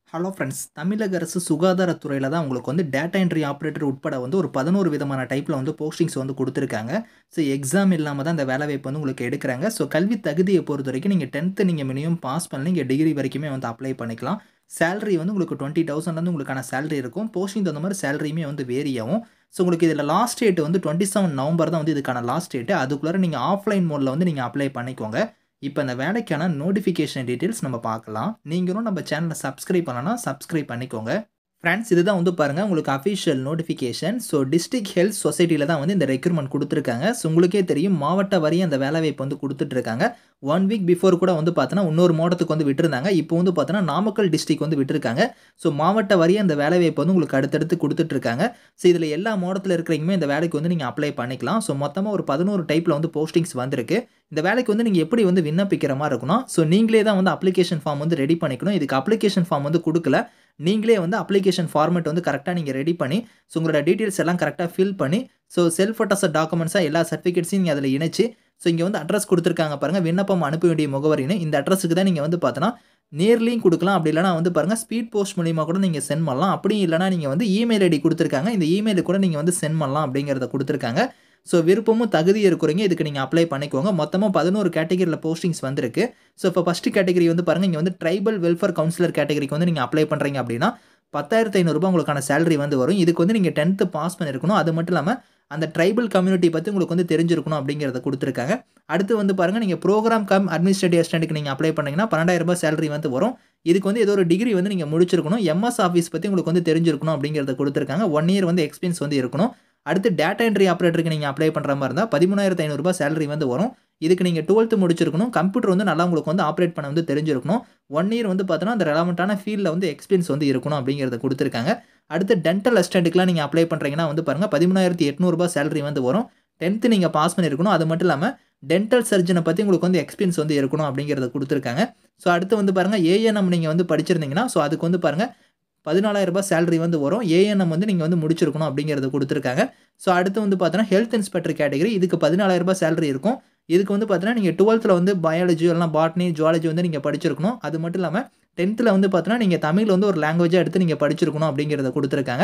hello friends தமிழக அரசு சுகாதாரத்துறையில் தான் உங்களுக்கு வந்து டேட்டா என்ட்ரி ஆப்ரேட்டர் உட்பட வந்து ஒரு பதினோரு விதமான டைப்பில் வந்து போஸ்டிங்ஸ் வந்து கொடுத்துருக்காங்க ஸோ எக்ஸாம் இல்லாமல் தான் இந்த வேலை வாய்ப்பு வந்து உங்களுக்கு எடுக்கிறாங்க ஸோ கல்வி தகுதியை பொறுத்த வரைக்கும் நீங்கள் டென்த்து நீங்கள் மினிமம் பாஸ் பண்ணி நீங்கள் டிகிரி வரைக்குமே வந்து அப்ளை பண்ணிக்கலாம் சேலரி வந்து உங்களுக்கு டுவெண்ட்டி தௌசண்ட்லேருந்து உங்களுக்கான சேலரி இருக்கும் போஸ்டிங் தகுந்த மாதிரி சேலரியுமே வந்து வேரி ஆகும் ஸோ உங்களுக்கு இதில் லாஸ்ட் டேட் வந்து டுவெண்ட்டி செவன் நவம்பர் தான் வந்து இதுக்கான லாஸ்ட் டேட்டு அதுக்குள்ளே நீங்கள் ஆஃப்லைன் மோடில் வந்து நீங்கள் அப்ளை பண்ணிக்கோங்க இப்போ இந்த வேலைக்கான நோட்டிஃபிகேஷன் டீட்டெயில்ஸ் நம்ம பார்க்கலாம் நீங்களும் நம்ம சேனலை சப்ஸ்கிரைப் பண்ணலன்னா சப்ஸ்கிரைப் பண்ணிக்கோங்க ஃப்ரெண்ட்ஸ் இதுதான் வந்து பாருங்கள் உங்களுக்கு official notification so district health சொசைட்டியில் தான் வந்து இந்த ரெக்ரூட்மெண்ட் கொடுத்துருக்காங்க ஸோ உங்களுக்கே தெரியும் மாவட்ட வரையும் அந்த வேலை வாய்ப்பு வந்து கொடுத்துட்ருக்காங்க ஒன் வீக் பிஃபோர் கூட வந்து பார்த்தோன்னா இன்னொரு மாவட்டத்துக்கு வந்து விட்டுருந்தாங்க இப்போ வந்து பார்த்தோன்னா நாமக்கல் டிஸ்ட்ரிக் வந்து விட்டுருக்காங்க ஸோ மாவட்ட வரையும் அந்த வேலை வாய்ப்பு வந்து உங்களுக்கு அடுத்தடுத்து கொடுத்துட்ருக்காங்க ஸோ இதில் எல்லா மாவட்டத்தில் இருக்கிறீங்க இந்த வேலைக்கு வந்து நீங்கள் அப்ளை பண்ணிக்கலாம் ஸோ மொத்தமாக ஒரு பதினோரு டைப்பில் வந்து போஸ்டிங்ஸ் வந்திருக்கு இந்த வேலைக்கு வந்து நீங்கள் எப்படி வந்து விண்ணப்பிக்கிற மாதிரி இருக்கணும் ஸோ நீங்களே தான் வந்து அப்ளிகேஷன் ஃபார்ம் வந்து ரெடி பண்ணிக்கணும் இதுக்கு அப்ளிகேஷன் ஃபார்ம் வந்து கொடுக்கல நீங்களே வந்து அப்ளிகேஷன் ஃபார்மேட் வந்து கரெக்டாக நீங்கள் ரெடி பண்ணி ஸோ உங்களோட டீட்டெயில்ஸ் எல்லாம் கரெக்டாக ஃபில் பண்ணி ஸோ செல்ஃப் அட்டாசட் டாக்குமெண்ட்ஸாக எல்லா சர்டிஃபிகேட்ஸையும் நீங்கள் அதில் இணைச்சு ஸோ இங்கே வந்து அட்ரஸ் கொடுத்துருக்காங்க பாருங்கள் விண்ணப்பம் அனுப்ப வேண்டிய முகவரின்னு இந்த அட்ரஸுக்கு தான் நீங்கள் வந்து பார்த்தோன்னா நேர்லையும் கொடுக்கலாம் அப்படி இல்லைனா வந்து பாருங்கள் ஸ்பீட் போஸ்ட் மூலிமா கூட நீங்கள் சென்ட் பண்ணலாம் அப்படியும் இல்லைனா நீங்கள் வந்து இமெயில் ஐடி கொடுத்துருக்காங்க இந்த இமெயிலுக்கு கூட நீங்கள் வந்து சென்ட் பண்ணலாம் அப்படிங்கிறத கொடுத்துருக்காங்க ஸோ விருப்பமும் தகுதி இருக்கிறீங்க இதுக்கு நீங்கள் அப்ளை பண்ணிக்கோங்க மொத்தமாக பதினோரு கேட்டகரியில் போஸ்டிங்ஸ் வந்திருக்கு ஸோ இப்போ ஃபஸ்ட்டு கேட்டகரி வந்து பாருங்கள் இங்கே வந்து ட்ரைபல் வெல்ஃபேர் கவுன்சிலர் கேட்டகரிக்கு வந்து நீங்கள் அப்ளை பண்ணுறீங்க அப்படின்னா பத்தாயிரத்து ஐநூறுரூபா உங்களுக்கான சேலரி வந்து வரும் இதுக்கு வந்து நீங்கள் டென்த்து பாஸ் பண்ணியிருக்கணும் அது மட்டும் இல்லாமல் அந்த ட்ரைபல் கம்யூனிட்டி பற்றி உங்களுக்கு வந்து தெரிஞ்சிருக்கணும் அப்படிங்கிறத கொடுத்துருக்காங்க அடுத்து வந்து பாருங்கள் நீங்கள் ப்ரோக்ராம் கம் அட்மினிஸ்ட்ரேட்டிவ் அசிஸ்டண்ட்டுக்கு நீங்கள் அப்ளை பண்ணிங்கன்னா பன்னெண்டாயிரம் ரூபாய் சேலரி வந்து வரும் இதுக்கு வந்து ஏதோ ஒரு டிகிரி வந்து நீங்கள் முடிச்சிருக்கணும் எம்எஸ் ஆஃபீஸ் பற்றி உங்களுக்கு வந்து தெரிஞ்சிருக்கணும் அப்படிங்கிறத கொடுத்துருக்காங்க ஒன் இயர் வந்து எக்ஸ்பீரியன்ஸ் வந்து இருக்கணும் அடுத்து டேட்டா என்ட்ரி ஆப்ரேட்டருக்கு நீங்கள் அப்ளை பண்ணுற மாதிரி இருந்தால் பதிமூணாயிரத்து ஐநூறுரூபா சேலரி வந்து வரும் இதுக்கு நீங்கள் டுவெல்த்து முடிச்சிருக்கணும் கம்ப்யூட்டர் வந்து நல்லா உங்களுக்கு வந்து ஆப்ரேட் பண்ண வந்து தெரிஞ்சிருக்கணும் ஒன் இயர் வந்து பார்த்தோன்னா அந்த ரெலவெண்ட்டான ஃபீல்டில் வந்து எக்ஸ்பீரியன்ஸ் வந்து இருக்கணும் அப்படிங்கிறத கொடுத்துருக்காங்க அடுத்து டென்டல் அசிஸ்டண்ட்டுக்குலாம் நீங்கள் அப்ளை பண்ணுறீங்கன்னா வந்து பாருங்கள் பதிமூணாயிரத்தி எட்நூறுபா சேலரி வந்து வரும் டென்த்து நீங்கள் பாஸ் பண்ணியிருக்கணும் அது மட்டும் இல்லாமல் டென்டல் சர்ஜனை பற்றி உங்களுக்கு வந்து எக்ஸ்பீரியன்ஸ் வந்து இருக்கணும் அப்படிங்கிறத கொடுத்துருக்காங்க ஸோ அடுத்து வந்து பாருங்கள் ஏஎன்எம் நீங்கள் வந்து படிச்சிருந்தீங்கன்னா ஸோ அதுக்கு வந்து பாருங்கள் பதினாலாயிரம் ரூபாய் சேலரி வந்து வரும் ஏஎன்எம் வந்து நீங்கள் வந்து முடிச்சிருக்கணும் அப்படிங்கிறத கொடுத்துருக்காங்க ஸோ அடுத்து வந்து பார்த்தோன்னா ஹெல்த் இன்ஸ்பெக்டர் கேட்டகரி இதுக்கு பதினாலாயிரம் ரூபாய் சேலரி இருக்கும் இதுக்கு வந்து பார்த்தீங்கன்னா நீங்கள் டுவெல்த்தில் வந்து பயாலஜி இல்லைனா பாட்னி ஜுவாலஜி வந்து நீங்கள் படிச்சிருக்கணும் அது மட்டும் இல்லாமல் டென்த்தில் வந்து பார்த்தோன்னா நீங்கள் தமிழ் வந்து ஒரு லாங்குவேஜாக எடுத்து நீங்கள் படிச்சிருக்கணும் அப்படிங்கிறத கொடுத்துருக்காங்க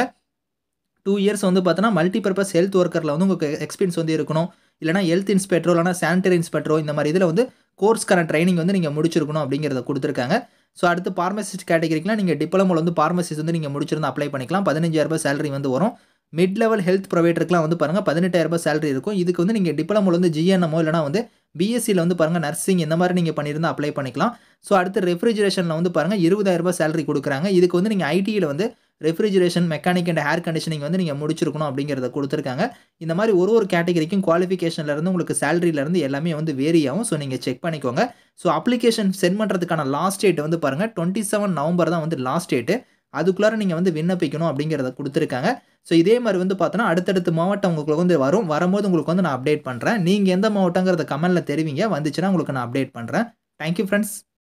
டூ இயர்ஸ் வந்து பார்த்தோன்னா மல்டிபர்பஸ் ஹெல்த் ஒர்க்கரில் வந்து உங்களுக்கு எக்ஸ்பீரியன்ஸ் வந்து இருக்கணும் இல்லைனா ஹெல்த் இன்ஸ்பெக்டரோ இல்லைனா சானிடரி இன்ஸ்பெக்டரோ இந்த மாதிரி இதில் வந்து கோர்ஸ்க்கான ட்ரைனிங் வந்து நீங்கள் முடிச்சிருக்கணும் அப்படிங்கிறத கொடுத்துருக்காங்க ஸோ அடுத்து ஃபார்மசிஸ்ட் கேட்டகரிக்கெலாம் நீங்கள் டிப்ளமோவில் வந்து ஃபார்மசிஸ்ட் வந்து நீங்கள் முடிச்சிருந்து அப்ளை பண்ணிக்கலாம் பதினஞ்சாயிரரூபா சேலரி வந்து வரும் மிட் லெவல் ஹெல்த் ப்ரொவைடருக்குலாம் வந்து பாருங்கள் பதினெட்டாயிரரூபா சேலரி இருக்கும் இதுக்கு வந்து நீங்கள் டிப்ளமோவில் வந்து ஜிஎன்எமோ இல்லைனா வந்து பிஎஸ்சியில் வந்து பாருங்கள் நர்சிங் இந்த மாதிரி நீங்கள் பண்ணியிருந்தால் அப்ளை பண்ணிக்கலாம் ஸோ அடுத்து ரெஃப்ரிஜரேஷனில் வந்து பாருங்கள் இருபதாயிரரூபா சேலரி கொடுக்குறாங்க இதுக்கு வந்து நீங்கள் ஐடியில் வந்து refrigeration mechanic and air conditioning வந்து நீங்கள் முடிச்சிருக்கணும் அப்படிங்கிறத கொடுத்துருக்காங்க இந்த மாதிரி ஒரு ஒரு கேட்டகரிக்கும் குவாலிஃபிகேஷன்லேருந்து உங்களுக்கு சேலரியிலேருந்து எல்லாமே வந்து வேரி ஆகும் ஸோ நீங்கள் செக் பண்ணிக்கோங்க ஸோ அப்ளிகேஷன் சென்ட் பண்ணுறதுக்கான லாஸ்ட் டேட் வந்து பாருங்கள் டுவெண்ட்டி செவன் நவம்பர் தான் வந்து லாஸ்ட் டேட்டு அதுக்குள்ளார நீங்கள் வந்து விண்ணப்பிக்கணும் அப்படிங்கிறத கொடுத்துருக்காங்க ஸோ இதே மாதிரி வந்து பார்த்தோன்னா அடுத்தடுத்த மாவட்டம் உங்களுக்கு வந்து வரும் வரும்போது உங்களுக்கு வந்து நான் அப்டேட் பண்ணுறேன் நீங்கள் எந்த மாவட்டங்கிறத கமெண்ட்டில் தெரிவிங்க வந்துச்சுன்னா உங்களுக்கு நான் அப்டேட் பண்ணுறேன் தேங்க்யூ ஃப்ரெண்ட்ஸ்